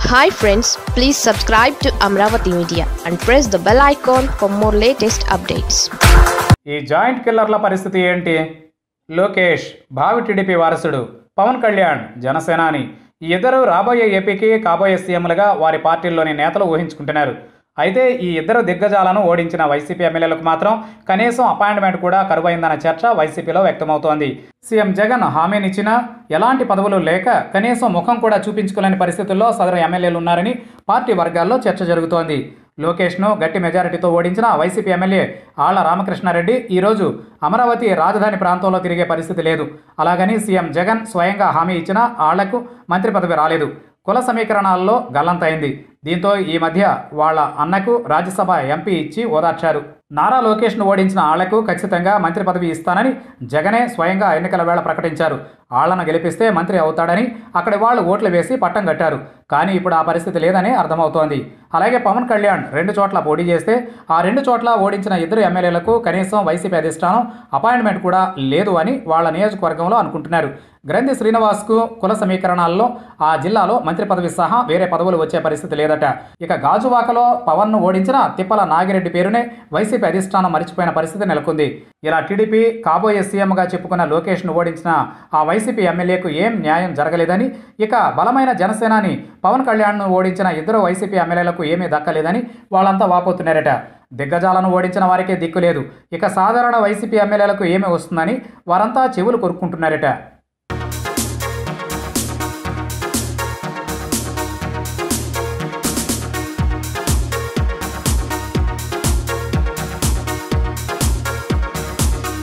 hi friends please subscribe to Amaravati media and press the bell icon for more latest updates ఈ joint కిల్లర్ల పరిస్థితి ఏంటి లోకేష్ భావి TDP వారసుడు పవన్ కళ్యాణ్ జనసేనాని ఈ ఇద్దరు రాబోయే ఏపీకి కాబోయే సీఎంలుగా వారి పార్టీల్లోని నేతలు ఊహించుకుంటున్నారు అయితే ఈ ఇద్దరు దిగ్గజాలను ఓడించిన వైసీపీ ఎమ్మెల్యేలకు మాత్రం కనీసం అపాయింట్మెంట్ కూడా కరువైందన్న చర్చ వైసీపీలో వ్యక్తమవుతోంది సీఎం జగన్ హామీనిచ్చినా ఎలాంటి పదవులు లేక కనీసం ముఖం కూడా చూపించుకోలేని పరిస్థితుల్లో సదరు ఎమ్మెల్యేలు ఉన్నారని పార్టీ వర్గాల్లో చర్చ జరుగుతోంది లోకేష్ను గట్టి మెజారిటీతో ఓడించిన వైసీపీ ఎమ్మెల్యే ఆళ్ల రామకృష్ణారెడ్డి ఈరోజు అమరావతి రాజధాని ప్రాంతంలో తిరిగే పరిస్థితి లేదు అలాగని సీఎం జగన్ స్వయంగా హామీ ఇచ్చినా ఆళ్లకు మంత్రి పదవి రాలేదు కుల సమీకరణాల్లో గల్లంతైంది దీంతో ఈ మధ్య వాళ్ళ అన్నకు రాజ్యసభ ఎంపీ ఇచ్చి ఓదార్చారు నారా లోకేష్ను ఓడించిన ఆళ్లకు ఖచ్చితంగా మంత్రి పదవి ఇస్తానని జగనే స్వయంగా ఎన్నికల వేళ ప్రకటించారు ఆళ్లను గెలిపిస్తే మంత్రి అవుతాడని అక్కడి వాళ్ళు ఓట్లు వేసి పట్టం కట్టారు కానీ ఇప్పుడు ఆ పరిస్థితి లేదని అర్థమవుతోంది అలాగే పవన్ కళ్యాణ్ రెండు చోట్ల పోటీ చేస్తే ఆ రెండు చోట్ల ఓడించిన ఇద్దరు ఎమ్మెల్యేలకు కనీసం వైసీపీ అధిష్టానం అపాయింట్మెంట్ కూడా లేదు అని వాళ్ళ నియోజకవర్గంలో అనుకుంటున్నారు గ్రంథి శ్రీనివాస్కు కుల సమీకరణాల్లో ఆ జిల్లాలో మంత్రి పదవి సహా వేరే పదవులు వచ్చే పరిస్థితి లేదట ఇక గాజువాకలో పవన్ను ఓడించిన తిప్పల నాగిరెడ్డి పేరునే వైసీపీ అధిష్టానం మరిచిపోయిన పరిస్థితి నెలకొంది ఇలా టీడీపీ కాబోయే సీఎంగా చెప్పుకున్న లోకేష్ను ఓడించిన ఆ వైసీపీ ఎమ్మెల్యేకు ఏం న్యాయం జరగలేదని ఇక బలమైన జనసేనాని పవన్ కళ్యాణ్ను ఓడించిన ఇద్దరు వైసీపీ ఎమ్మెల్యేలకు ఏమీ దక్కలేదని వాళ్ళంతా వాపోతున్నారట దిగ్గజాలను ఓడించిన వారికే దిక్కు లేదు ఇక సాధారణ వైసీపీ ఎమ్మెల్యేలకు ఏమి వస్తుందని వారంతా చెవులు కొరుక్కుంటున్నారట